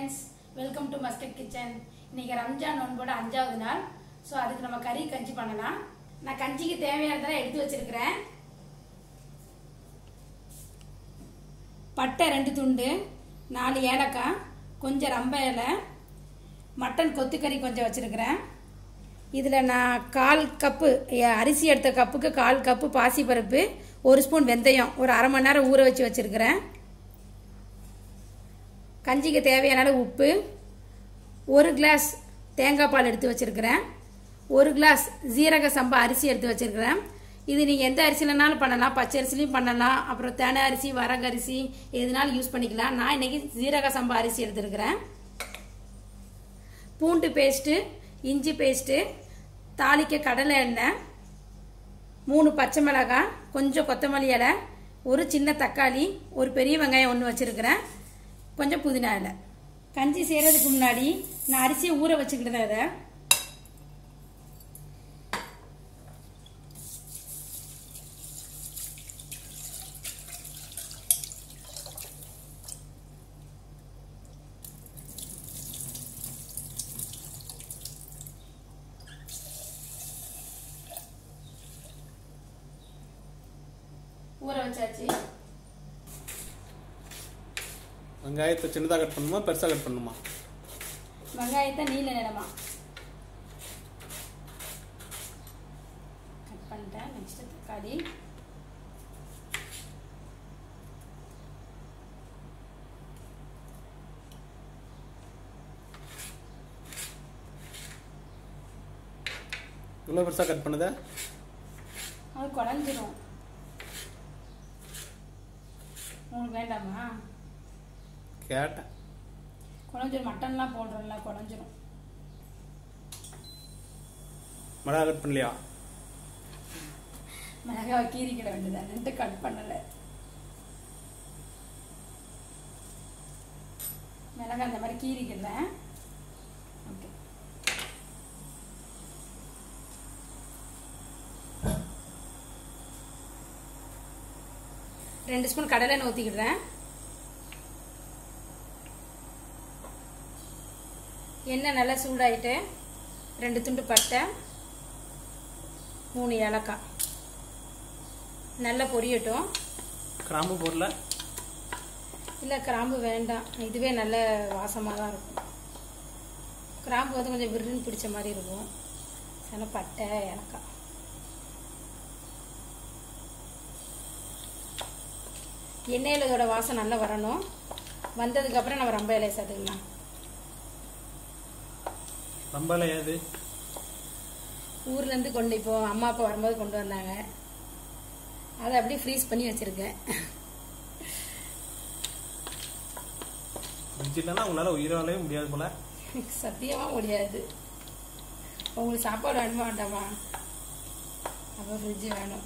Friends welcome to Muscat kitchen இன்னைக்கு ரம்ஜான் நோன்போட அஞ்சாவது நாள் ஸோ அதுக்கு நம்ம கறி கஞ்சி பண்ணலாம் நான் கஞ்சிக்கு தேவையானதெல்லாம் எடுத்து வச்சிருக்கிறேன் பட்டை ரெண்டு துண்டு நாலு ஏலக்காய் கொஞ்சம் ரம்ப இலை மட்டன் கொத்துக்கறி கொஞ்சம் வச்சுருக்கிறேன் இதில் நான் கால் கப்பு எ- அரிசி எடுத்த கப்புக்கு கால் கப்பு பாசிப்பருப்பு ஒரு ஸ்பூன் வெந்தயம் ஒரு அரை மணி நேரம் ஊற வச்சு வச்சுருக்கிறேன் கஞ்சிக்கு தேவையான அளவு உப்பு ஒரு கிளாஸ் தேங்காய் பால் எடுத்து வச்சுருக்கிறேன் ஒரு கிளாஸ் ஜீரக சம்பா அரிசி எடுத்து வச்சுருக்கிறேன் இது நீங்கள் எந்த அரிசிலனாலும் பண்ணலாம் பச்சை அரிசிலையும் பண்ணலாம் அப்புறம் தேனை அரிசி வரகரிசி எதுனாலும் யூஸ் பண்ணிக்கலாம் நான் இன்னைக்கு ஜீரக சம்பா அரிசி எடுத்துருக்கிறேன் பூண்டு பேஸ்ட்டு இஞ்சி பேஸ்ட்டு தாளிக்க கடலை எண்ணெய் மூணு பச்சை மிளகாய் கொஞ்சம் கொத்தமல்லி இலை ஒரு சின்ன தக்காளி ஒரு பெரிய வெங்காயம் ஒன்று வச்சுருக்கிறேன் கொஞ்சம் புதினா இலை கஞ்சி செய்கிறதுக்கு முன்னாடி நான் அரிசியை ஊற வச்சுக்கிட்டேன் அதை ஊற வச்சாச்சு வெங்காயத்தை சின்னதாக கட் பண்ணணுமா பெருசாக கட் பண்ணணுமா வெங்காயத்தை நீல நிறமா கட் பண்ணிட்டேன் நெக்ஸ்ட் தக்காளி இவ்வளோ பெருசாக கட் பண்ணுத அது குழஞ்சிரும் உங்களுக்கு வேண்டாமா கேட்டேன் குழஞ்சிரும் மட்டன்லாம் போடுறோம்ல குழஞ்சிரும் மிளகா கட் பண்ணலையா மிளகாவை கீரிக்கிட வேண்டியது ரெண்டு கட் பண்ணலை மிளகாய் அந்த மாதிரி கீரிக்கிறேன் ஓகே ரெண்டு ஸ்பூன் கடலை எண்ணெய் ஊற்றிக்கிடுறேன் எண்ணெய் நல்லா சூடாயிட்டு ரெண்டு துண்டு பட்டை மூணு ஏலக்காய் நல்லா பொரியட்டும் கிராம்பு போடல இல்லை கிராம்பு வேண்டாம் இதுவே நல்ல வாசமாக தான் இருக்கும் கிராம்பு வந்து கொஞ்சம் விருன்னு பிடிச்ச மாதிரி இருக்கும் சில பட்டை ஏலக்காய் எண்ணெயில் இதோட வாசம் நல்லா வரணும் வந்ததுக்கப்புறம் நம்ம ரொம்ப இலையை சேர்த்துக்கலாம் ரொம்பல ஏது ஊர்லேருந்து கொண்டு இப்போ அம்மா அப்பா வரும்போது கொண்டு வந்தாங்க அதை அப்படியே ஃப்ரீஸ் பண்ணி வச்சுருக்கேன் ஃப்ரிட்ஜ் இல்லைன்னா உங்களால் உயிராலே முடியாது போல சத்தியமா முடியாது உங்களுக்கு சாப்பாடு வேணுமா வேண்டாமா அப்போ ஃப்ரிட்ஜ் வேணும்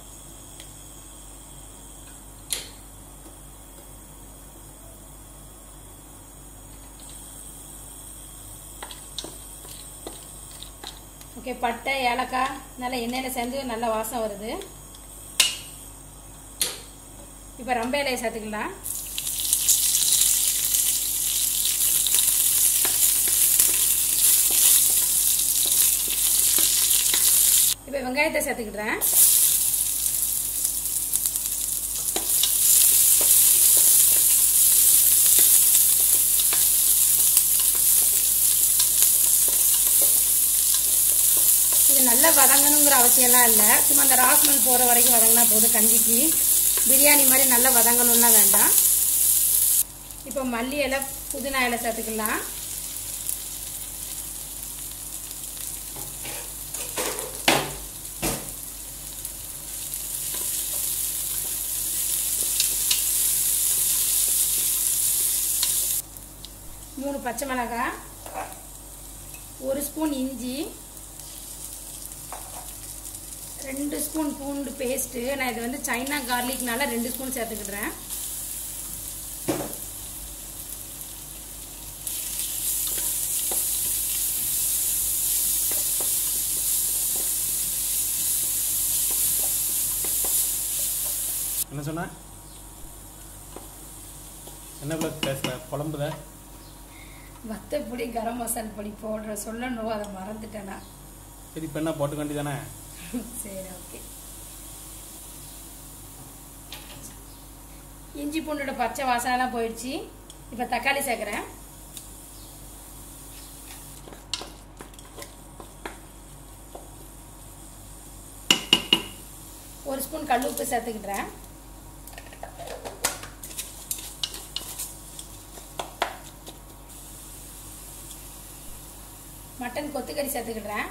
ஓகே பட்டை ஏலக்காய் நல்லா எண்ணெயில் சேர்ந்து நல்ல வாசம் வருது இப்போ ரம்ப இலையை சேர்த்துக்கலாம் இப்போ வெங்காயத்தை சேர்த்துக்கிடுறேன் இது நல்லா வதங்கணுங்கிற அவசியம்லாம் இல்லை சும்மா அந்த ராஸ்மல் போகிற வரைக்கும் வதங்கினா போதும் கஞ்சிக்கு பிரியாணி மாதிரி நல்லா வதங்கணும்னா வேண்டாம் இப்போ மல்லி இலை புதினா இலை சேர்த்துக்கலாம் மூணு பச்சை மிளகாய் ஒரு ஸ்பூன் இஞ்சி ரெண்டு ஸ்பூன் பூண்டு பேஸ்ட்டு நான் இது வந்து சைனா கார்லிக்னால ரெண்டு ஸ்பூன் சேர்த்துக்கிடுறேன் என்ன சொன்ன என்ன பிள்ளை பேசுற குழம்புத வத்தப்பொடி கரம் மசாலா பொடி போடுற சொல்லணும் அதை மறந்துட்டேனா சரி இப்போ என்ன போட்டுக்க வேண்டியதானே சரி ஓகே இஞ்சி பூண்டோட பச்சை வாசனைலாம் போயிடுச்சு இப்போ தக்காளி சேர்க்குறேன் ஒரு ஸ்பூன் கல் உப்பு சேர்த்துக்கிட்டேன் மட்டன் கொத்துக்கறி சேர்த்துக்கிடுறேன்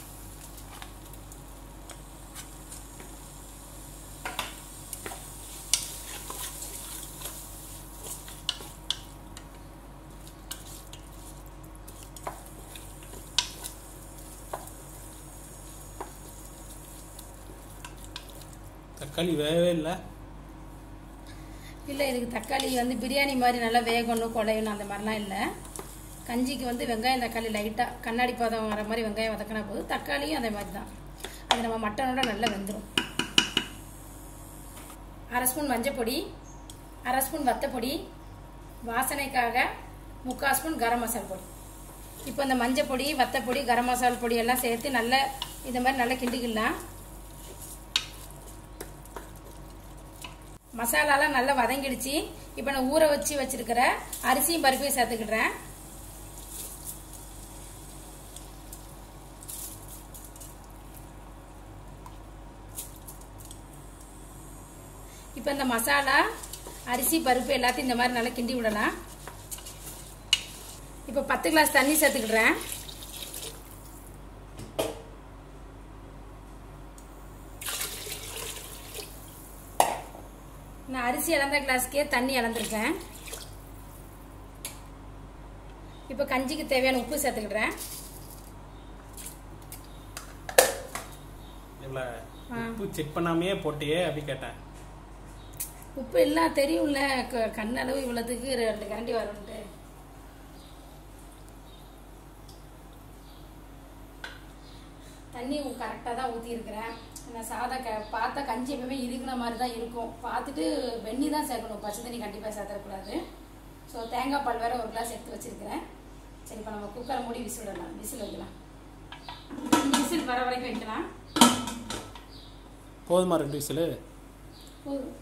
தக்காளி வேகவே இல்லை இல்லை இதுக்கு தக்காளி வந்து பிரியாணி மாதிரி நல்லா வேகணும் குழையணும் அந்த மாதிரிலாம் இல்லை கஞ்சிக்கு வந்து வெங்காயம் தக்காளி லைட்டாக கண்ணாடி பதம் வர மாதிரி வெங்காயம் வதக்கினா போதும் தக்காளியும் அதே மாதிரி தான் அது நம்ம மட்டனோட நல்லா வெந்துடும் அரை ஸ்பூன் மஞ்சப்பொடி அரை ஸ்பூன் வத்தப்பொடி வாசனைக்காக முக்கால் ஸ்பூன் கரம் மசால் பொடி இப்போ இந்த மஞ்சள் பொடி வத்தப்பொடி கரம் மசால் பொடி எல்லாம் சேர்த்து நல்லா இந்த மாதிரி நல்லா கிண்டிக்கலாம் மசாலாலாம் நல்லா வதங்கிடுச்சு இப்போ நான் ஊற வச்சு வச்சிருக்கிற அரிசியும் பருப்பையும் சேர்த்துக்கிடுறேன் இப்போ இந்த மசாலா அரிசி பருப்பு எல்லாத்தையும் இந்த மாதிரி நல்லா கிண்டி விடலாம் இப்போ பத்து கிளாஸ் தண்ணி சேர்த்துக்கிடுறேன் நான் அரிசி இழந்த கிளாஸ்க்கே தண்ணி இழந்திருக்கேன் இப்போ கஞ்சிக்கு தேவையான உப்பு சேர்த்துக்கிடுறேன் இவ்வளோ ஆ. உப்பு செக் பண்ணாமையே போட்டியே அப்படி கேட்டேன் உப்பு எல்லாம் தெரியும்ல க- கண்ணளவு இவ்வளோத்துக்கு ரெண்டு கரண்டி வரும்ட்டு தண்ணி கரெக்டாக தான் ஊற்றிருக்கிறேன் நான் சாதா க பார்த்தா கஞ்சி எப்பவுமே இருக்கிற மாதிரி தான் இருக்கும் பார்த்துட்டு வெந்நி தான் சேர்க்கணும் பச்சை தண்ணி கண்டிப்பாக சேர்த்துடக்கூடாது ஸோ தேங்காய் பால் வேற ஒரு கிளாஸ் எடுத்து வச்சிருக்கிறேன் சரி இப்போ நம்ம குக்கரை மூடி விசில் விடலாம் விசில் வைக்கலாம் விசில் வர வரைக்கும் வைக்கலாம் போதுமா ரெண்டு விசிலு போதும்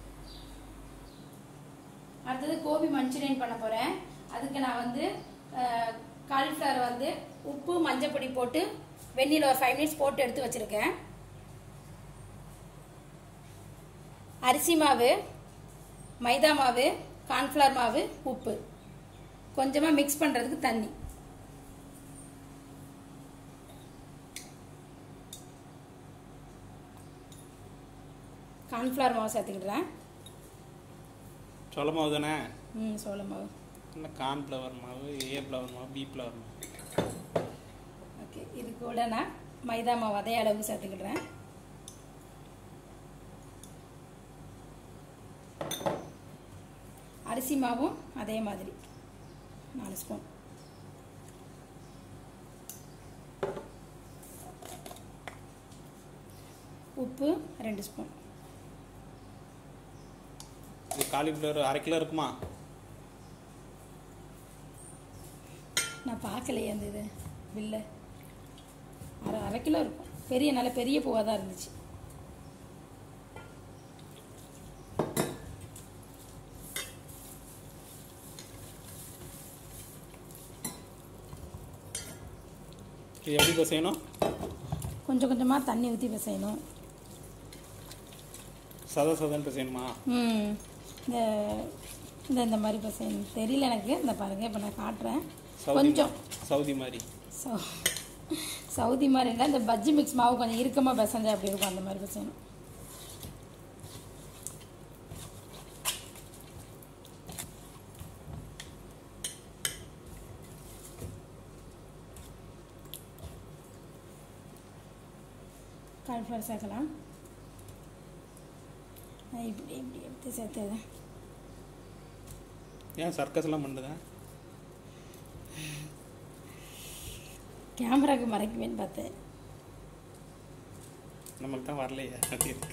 அடுத்தது கோபி மஞ்சூரியன் பண்ண போகிறேன் அதுக்கு நான் வந்து காலிஃப்ளவர் வந்து உப்பு மஞ்சள் பொடி போட்டு வெந்நில ஒரு ஃபைவ் மினிட்ஸ் போட்டு எடுத்து வச்சுருக்கேன் அரிசி மாவு மைதா மாவு கார்ன்ஃப்ளவர் மாவு உப்பு கொஞ்சமாக மிக்ஸ் பண்ணுறதுக்கு தண்ணி கார்ன்ஃப்ளவர் மாவு சேர்த்துக்கிடுறேன் சொல்ல மாவு தானே ம் சோள மாவு இல்லை கார்ன்ஃப்ளவர் மாவு ஏ ஃப்ளவர் மாவு பி ஃப்ளவர் மாவு ஓகே இது கூட நான் மைதா மாவு அதே அளவு சேர்த்துக்கிடுறேன் அரிசி மாவும் அதே மாதிரி நாலு ஸ்பூன் உப்பு ரெண்டு ஸ்பூன் இது காலிஃப்ளவர் அரை கிலோ இருக்குமா நான் பார்க்கலையே அந்த இது பில்லை அரை அரை கிலோ இருக்கும் பெரிய நல்ல பெரிய பூவாக தான் இருந்துச்சு இது எப்படி இப்போ செய்யணும் கொஞ்சம் கொஞ்சமாக தண்ணி ஊற்றி பிசையணும் சத சதன்ட்டு செய்யணுமா ம் இந்த இந்த இந்த மாதிரி பிசையணும் தெரியல எனக்கு இந்த பாருங்க இப்போ நான் காட்டுறேன் சவுதி கொஞ்சம் சவுதி மாதிரி சௌ சவுதி மாதிரி இல்லை இந்த பஜ்ஜி மிக்ஸ் மாவு கொஞ்சம் இறுக்கமாக பிசைஞ்சா அப்படி இருக்கும் அந்த மாதிரி பிசையணும் கால்ஃப்ளவர் சேர்க்கலாம் நான் இப்படி இப்படி எடுத்து சேர்த்துறேன் ஏன் சர்க்கஸ்லாம் பண்ணுதா கேமராக்கு மறைக்குவேன்னு பார்த்தேன் நமக்கு தான் வரலையே அப்படி இருக்கு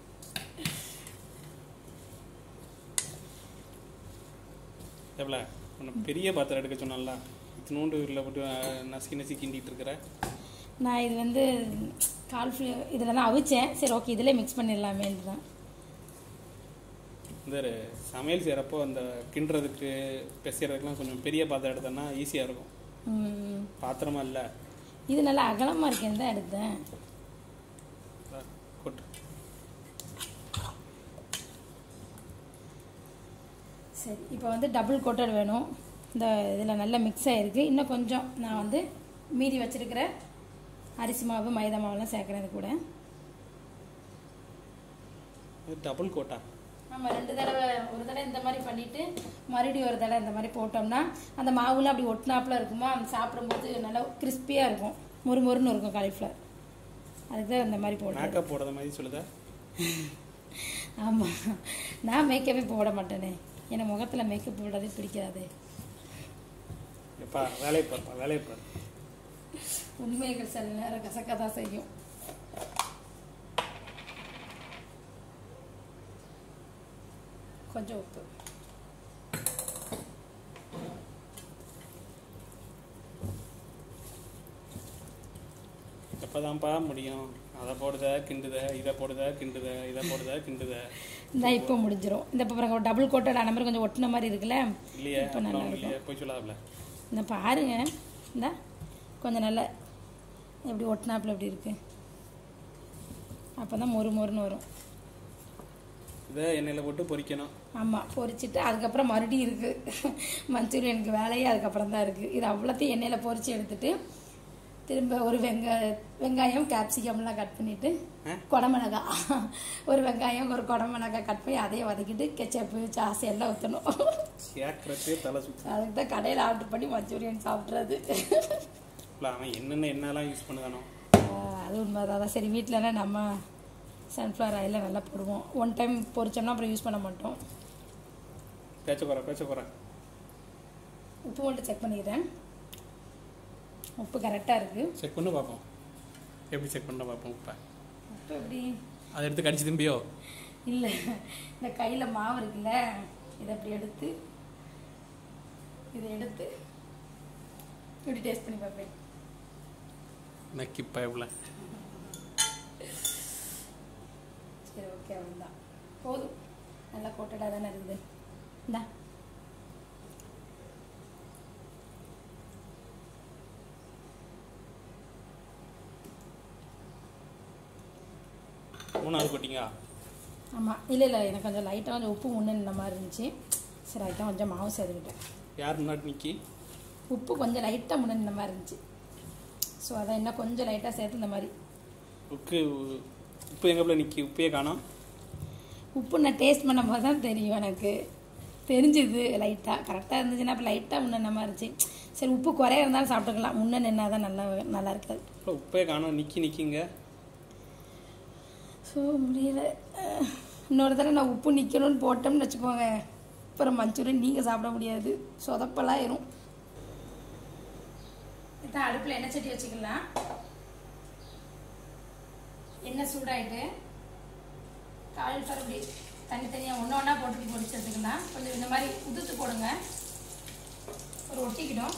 எவ்வளோ உன்னை பெரிய பாத்திரம் எடுக்க சொன்னல இத்தினோண்டு இதில் போட்டு அஹ், நசுக்கி நசுக்கி கிண்டிட்டு இருக்கிற நான் இது வந்து கால் ஃப்ளே இதில் தான் அவிச்சேன் சரி ஓகே இதில் மிக்ஸ் பண்ணிடலாமேன்னு தான் இந்த ஒரு சமையல் செய்கிறப்போ அந்த கிண்டுறதுக்கு பெசைறதுக்குலாம் கொஞ்சம் பெரிய பாத்திரம் எடுத்தோன்னா ஈஸியாக இருக்கும் ம், பாத்திரமா இல்லை இது நல்லா அகலமாக இருக்கேன்னு தான் எடுத்தேன் கொட்டு சரி இப்போ வந்து டபுள் கோட்டட் வேணும் இந்த இதில் நல்லா மிக்ஸ் ஆகிருக்கு இன்னும் கொஞ்சம் நான் வந்து மீதி வச்சிருக்கிற அரிசி மாவு மைதா மாவுலாம் சேர்க்குறேன் இது கூட இது டபுள் கோட்டா நம்ம ரெண்டு தடவை ஒரு தடவை இந்த மாதிரி பண்ணிட்டு மறுபடியும் ஒரு தடவை இந்த மாதிரி போட்டோம்னா அந்த மாவுலாம் அப்படி ஒட்டினாப்புல இருக்குமா சாப்பிடும்போது நல்லா கிறிஸ்பியாக இருக்கும் மொறுமொறுன்னு இருக்கும் காலிஃப்ளவர் அதுக்கு தான் இந்த மாதிரி போடுறேன் மேக்கப் போடுற மாதிரி சொல்லுதா ஆமாம் நான் மேக்கப்பே போட மாட்டேனே எனக்கு முகத்தில் மேக்கப் போடுறதே பிடிக்காது எப்பா வேலையை பாருப்பா வேலையை பாரு உண்மைகள் சில நேரம் கசக்க தான் செய்யும் கொஞ்சம் உப்பு எப்போதான்ப்பா முடியும் அதை போடுத கிண்டுத இதை போடுத கிண்டுத இதை போடுத கிண்டுத இந்த இப்போ முடிஞ்சிரும் இந்த இப்போ பாருங்க டபுள் கோட்டட் ஆன மாதிரி கொஞ்சம் ஒட்டின மாதிரி இருக்குல்ல இல்லையே இப்போ நல்லா அப்புறம் இருக்கும் இல்லையே போய் சொல்லாதுல இந்த பாருங்க இந்த கொஞ்சம் நல்ல எப்படி ஒட்டினாப்புல எப்படி இருக்கு அப்போ தான் மொறு மொறுன்னு வரும் இதை எண்ணெயில் போட்டு பொரிக்கணும் ஆமாம் பொரிச்சிட்டு அதுக்கப்புறம் மறுபடியும் இருக்குது மஞ்சூரியனுக்கு வேலையே அதுக்கப்புறம் தான் இருக்குது இது அவ்வளோத்தையும் எண்ணெயில் பொரிச்சு எடுத்துட்டு திரும்ப ஒரு வெங்காய வெங்காயம் கேப்சிகம்லாம் கட் பண்ணிவிட்டு ஆ? குடமிளகா ஒரு வெங்காயம் ஒரு குடமிளகாய் கட் பண்ணி அதையும் வதக்கிட்டு கெச்சப்பு சாஸ் எல்லாம் ஊற்றணும் கேட்கறதே தலை சுத்து அதுக்கு தான் கடையில் ஆர்டர் பண்ணி மஞ்சூரியன் சாப்பிட்றது இல்லை அவன் என்னென்ன என்னெல்லாம் யூஸ் பண்ணுதானோ அது உண்மைதான் சரி வீட்டிலலாம் நம்ம சன்ஃப்ளவர் ஆயிலில் நல்லா போடுவோம் ஒன் டைம் பொரிச்சோம்னா அப்புறம் யூஸ் பண்ண மாட்டோம் பேச்ச போகிறேன் பேச்ச போகிறேன் உப்பு மட்டும் செக் பண்ணிக்கிறேன் உப்பு கரெக்டாக இருக்குது செக் பண்ணி பார்ப்போம் எப்படி செக் பண்ண பார்ப்போம் இப்போ உப்பு எப்படி அதை எடுத்து கடிச்சு திரும்பியோ இல்லை இந்த கையில் மாவு இருக்குல்ல இதை அப்படி எடுத்து இதை எடுத்து இப்படி டேஸ்ட் பண்ணி பார்ப்பேன் நக்கி பயவில் சரி ஓகே அவ்வளோதான் போதும் நல்லா கோட்டடாக தானே இருக்குது இந்தா மூணாவது கொட்டிங்க ஆமாம் இல்லை இல்லை எனக்கு கொஞ்சம் லைட்டாக கொஞ்சம் உப்பு முன்ன நின்ன மாதிரி இருந்துச்சு சரி லைட்டாக கொஞ்சம் மாவு சேர்த்துக்கிட்டேன் யார் முன்னாடி நிக்கி உப்பு கொஞ்சம் லைட்டாக முன்ன நின்ன மாதிரி இருந்துச்சு ஸோ அதான் இன்னும் கொஞ்சம் லைட்டாக சேர்த்து இந்த மாதிரி உப்பு உப்பு எங்கே நிக்கி உப்பையே காணோம் உப்பு நான் டேஸ்ட் பண்ணும்போது தான் தெரியும் எனக்கு தெரிஞ்சுது லைட்டாக கரெக்டாக இருந்துச்சுன்னா அப்போ லைட்டாக முன்ன நின்ன மாதிரி இருந்துச்சு சரி உப்பு குறைய இருந்தாலும் சாப்பிட்டுக்கலாம் முன்ன நின்னா தான் நல்லா நல்லா இருக்காது அப்புறம் உப்பே காணோம் நிக்கி நிக்கிங்க ஸோ முடியல அஹ், இன்னொரு தடவை நான் உப்பு நிற்கணும்னு போட்டோம்னு வச்சுக்கோங்க அப்புறம் மஞ்சூரியன் நீங்கள் சாப்பிட முடியாது சொதப்பலாயிரும் இதான் அடுப்பில் எண்ணெய் சட்டி வச்சுக்கலாம் எண்ணெய் சூடாயிட்டு காலிஃப்ளவர் இப்படி தனித்தனியாக ஒன்று ஒன்றா போட்டு பொடிச்சு எடுத்துக்கலாம் கொஞ்சம் இந்த மாதிரி உதுத்து போடுங்க ஒரு ஒட்டிக்கிடும்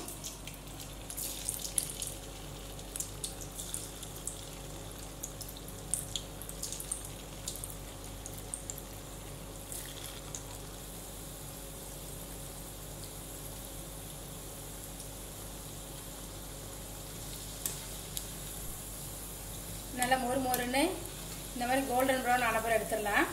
நல்லா மொறு மொறுன்னு இந்த மாதிரி கோல்டன் ப்ரௌன் அனுப்புற எடுத்துடலாம்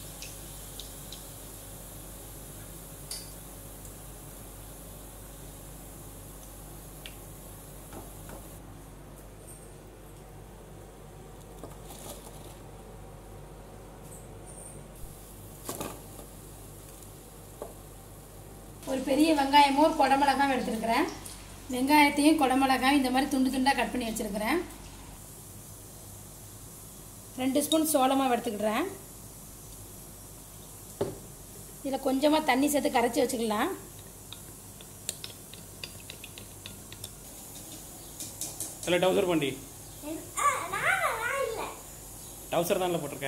ஒரு பெரிய வெங்காயமும் ஒரு குடமிளகாயும் எடுத்துருக்கிறேன் வெங்காயத்தையும் குடமிளகாயும் இந்த மாதிரி துண்டு துண்டாக கட் பண்ணி வச்சுருக்கிறேன் ரெண்டு ஸ்பூன் சோளமாவு எடுத்துக்கிடுறேன் இதில் கொஞ்சமாக தண்ணி சேர்த்து கரைச்சி வச்சுக்கலாம் இல்லை டவுசர் பண்ணி டவுசர் தான்ல போட்டிருக்க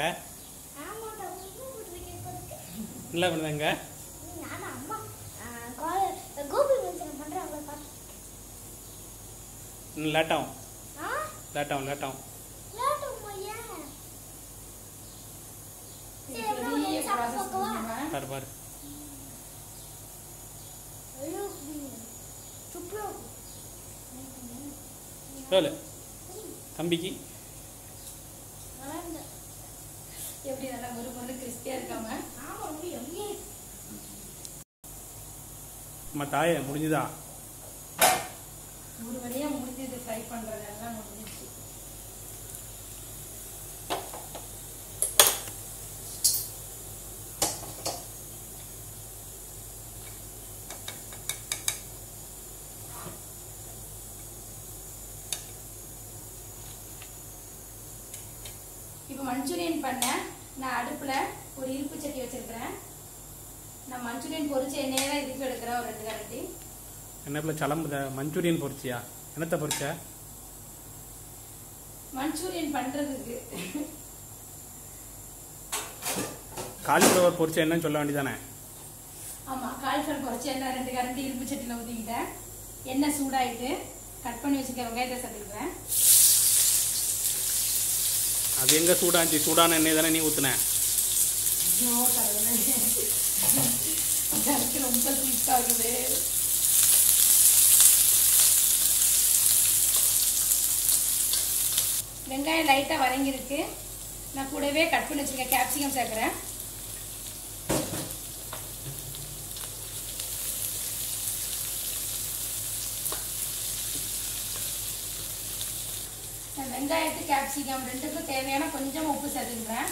இல்லை பண்ணுதாங்க கோபி இன்னும் லேட் ஆகும் ஆ லேட் ஆகும் லேட் ஆகும் லேட் ஆகுமா ஏன் சரி, அப்புறம் பெரிய ஒரு சாப்பிட்டு ப்ராசஸ் பார்க்கவா? பாரு பாரு ஐயோ சூப்பரா சொல்லு தம்பிக்கு நல்லா எப்படி நல்லா ஒரு பொண்ணு கிறிஸ்பியா இருக்காம ஆமா ரொம்ப எம்மியா இருக்கு. நம்ம தாயே முடிஞ்சுதா ஒரு வழியா முடிஞ்சது ஃப்ரை பண்றதெல்லாம் முடிஞ்சிச்சு இப்போ மஞ்சூரியன் பண்ண நான் அடுப்புல ஒரு இருப்பு சட்டி வச்சிருக்கிறேன் நான் மஞ்சூரியன் பொரிச்ச எண்ணெயை தான் இதுக்கு எடுக்கிறேன் ஒரு ரெண்டு கரண்டி என்ன சலம்புத மஞ்சூரியன் பொரிச்சியா என்னத்தை பொரிச்ச மஞ்சூரியன் பண்றதுக்கு காலிஃப்ளவர் பொரிச்ச என்னன்னு சொல்ல வேண்டியதானே ஆமா காலிஃபிளவர் பொரிச்சு எண்ணெய் ரெண்டு கரண்டி இரும்பு சட்டியில் ஊற்றிக்கிட்டேன் எண்ணெய் சூடாயிட்டு கட் பண்ணி வச்சுக்க வெங்காயத்தை சேர்த்துக்கிறேன் அது எங்க சூடாச்சு சூடான எண்ணெய் தானே நீ ஊத்துன ஐயோ கடவுளே எனக்கு ரொம்ப ஸ்வீட் ஆகுது வெங்காயம் லைட்டாக வதங்கியிருக்கு நான் கூடவே கட் பண்ணி வச்சிருக்கேன் கேப்சிகம் சேர்க்குறேன் நான் வெங்காயத்து கேப்சிகம் ரெண்டுக்கும் தேவையான கொஞ்சம் உப்பு சேர்த்துக்கிறேன்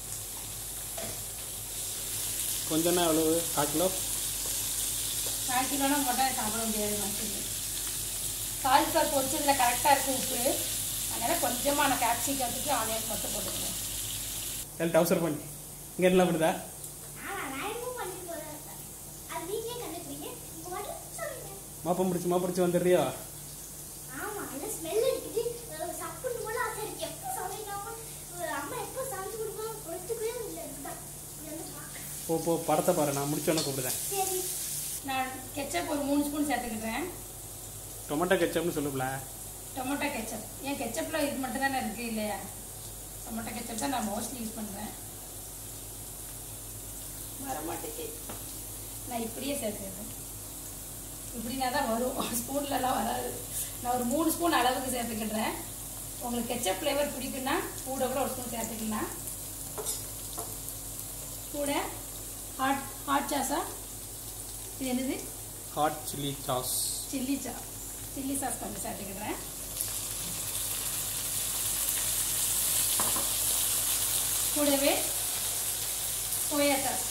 கொஞ்சம்னா எவ்வளவு கால் கிலோ கால் கிலோலாம் போட்டால் சாப்பிட முடியாது மனுஷனுக்கு காலிஃப்ளவர் பொரிச்சதில் கரெக்டாக இருக்கும் உப்பு அதனால் கொஞ்சமாக நான் கேப்சிகத்துக்கு ஆனியன் மட்டும் போட்டுக்கிறேன் எல்லாம் டவுசர் பண்ணி இங்கே என்ன பண்ணுதா ஆமா, நான் என்னமோ பண்ணிட்டு போறேன். அது நீங்களே கண்டுபிடிங்க. உங்க மட்டும் சொல்லுங்க. மாப்பம் பிடிச்சி மாப்பிடிச்சி வந்துடுறியோ ஆமா, அந்த smell அடிக்குது. அஹ் சப்புன்னு போல ஆசை இருக்கு. எப்போ சமைக்காம, அஹ் அம்மா எப்போ சமைச்சு கொடுப்பாங்க, ஒத்துக்கவே முடியல. இதுதான். இது வந்து பார்க்க. போ போ படத்தை பாரு நான் முடிச்சோன்னே கூப்பிடுதேன் சரி நான் கெச்சப் ஒரு மூணு ஸ்பூன் சேர்த்துக்கிறேன் டொமேட்டோ கெச்சப்னு சொல்லுப்ல டொமேட்டோ கெச்சப் ஏன் கெச்சப்பில் இது மட்டும் தானே இருக்குது இல்லையா டொமேட்டோ கெச்சப் தான் நான் மோஸ்ட்லி யூஸ் பண்ணுறேன் வர மாட்டேங்குது நான் இப்படியே சேர்த்துக்கிறேன் இப்படினா தான் வரும் ஸ்பூன்லலாம் வராது நான் ஒரு மூணு ஸ்பூன் அளவுக்கு சேர்த்துக்கிடுறேன் உங்களுக்கு கெச்சப் ஃப்ளேவர் பிடிக்குன்னா கூட கூட ஒரு ஸ்பூன் சேர்த்துக்கலாம் கூட ஹாட் ஹாட் சாஸா இது என்னது hot chilli sauce chilli sauce chilli sauce கொஞ்சம் சேர்த்துக்கிறேன் கூடவே சோயா சாஸ்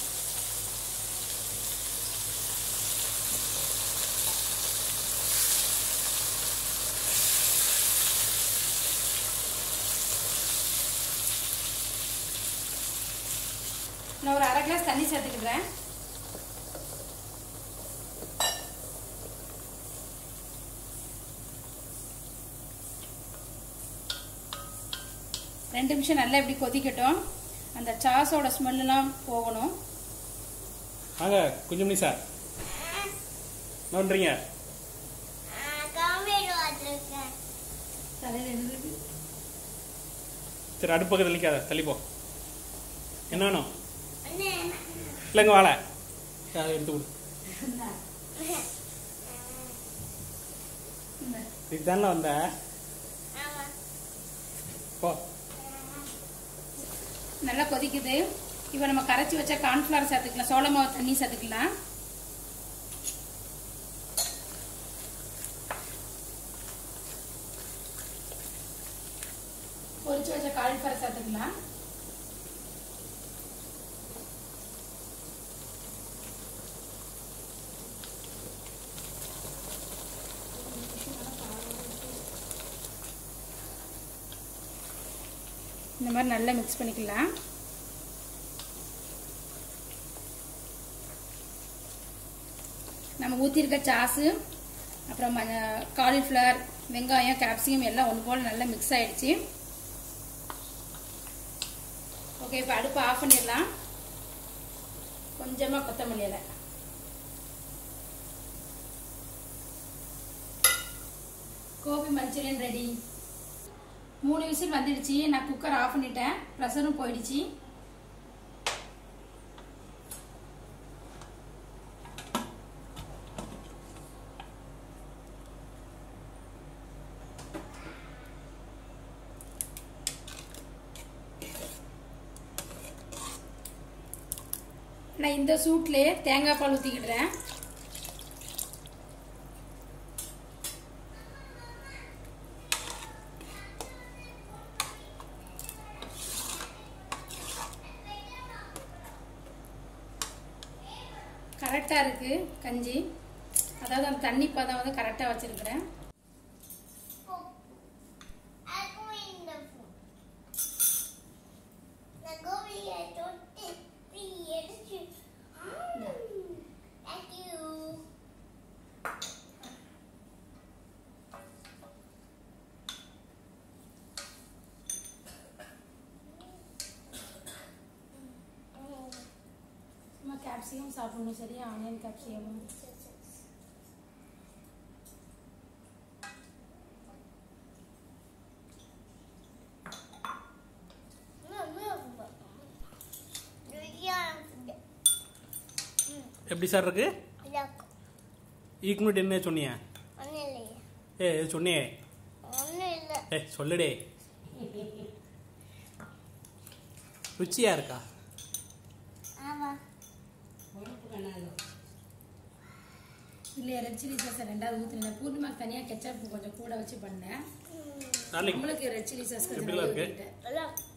நான் ஒரு அரை கிளாஸ் தண்ணி சேர்த்துக்கிறேன் ரெண்டு நிமிஷம் நல்லா இப்படி கொதிக்கட்டும் அந்த சாஸோட ஸ்மெல்லாம் போகணும் வாங்க குஞ்சு சார் என்ன பண்ணுறீங்க காம்பேடு வச்சிருக்கேன் தலையில் எழுதுது சரி அடுப்பு பக்கத்தில் நிற்காத தள்ளி போ என்ன வேணும் அண்ணே இல்லைங்க வாழை அதை எடுத்து கொடு இதுக்கு தானே வந்த ஆமா போ நல்லா கொதிக்குது இப்போ நம்ம கரைச்சி வச்ச கார்ன்ஃப்ளவர் சேர்த்துக்கலாம் சோள மாவு தண்ணி சேர்த்துக்கலாம் பொரிச்சு வச்ச காலிஃப்ளவர் சேர்த்துக்கலாம் இந்த மாதிரி நல்லா மிக்ஸ் பண்ணிக்கலாம் நம்ம ஊற்றிருக்க சாஸு அப்புறம் காலிஃப்ளவர் வெங்காயம் கேப்சிகம் எல்லாம் ஒன்று போல் நல்லா மிக்ஸ் ஆயிடுச்சு ஓகே இப்போ அடுப்பு ஆஃப் பண்ணிடலாம் கொஞ்சமாக கொத்தமல்லி இலை கோபி மஞ்சூரியன் ரெடி மூணு விசில் வந்துடுச்சு நான் குக்கர் ஆஃப் பண்ணிட்டேன் ப்ரெஷரும் போயிடுச்சு நான் இந்த சூட்லேயே தேங்காய் பால் ஊற்றிக்கிடுறேன் கரெக்டாக இருக்குது கஞ்சி அதாவது அந்த தண்ணி பதம் வந்து கரெக்டாக வச்சுருக்கிறேன் Thank you. சும்மா கேப்சிகம் சாப்பிடணும் சரியா ஆனியன் கேப்சிகம் எப்படி சார் இருக்கு இதுக்கு முன்னாடி என்ன சொன்னியா ஏ இது சொன்னியே ஏ சொல்லுடே ருச்சியா இருக்கா இல்லையா ரெட் சில்லி சாஸ் ரெண்டாவது ஊற்றினேன் பூர்ணிமாக்கு தனியாக கெச்சப் கொஞ்சம் கூட வச்சு பண்ணேன் டார்லிங் நம்மளுக்கு ரெட் சில்லி சாஸ் கொஞ்சம் எப்படிலாம் நிறைய இருக்கு? ஊத்திட்டேன்.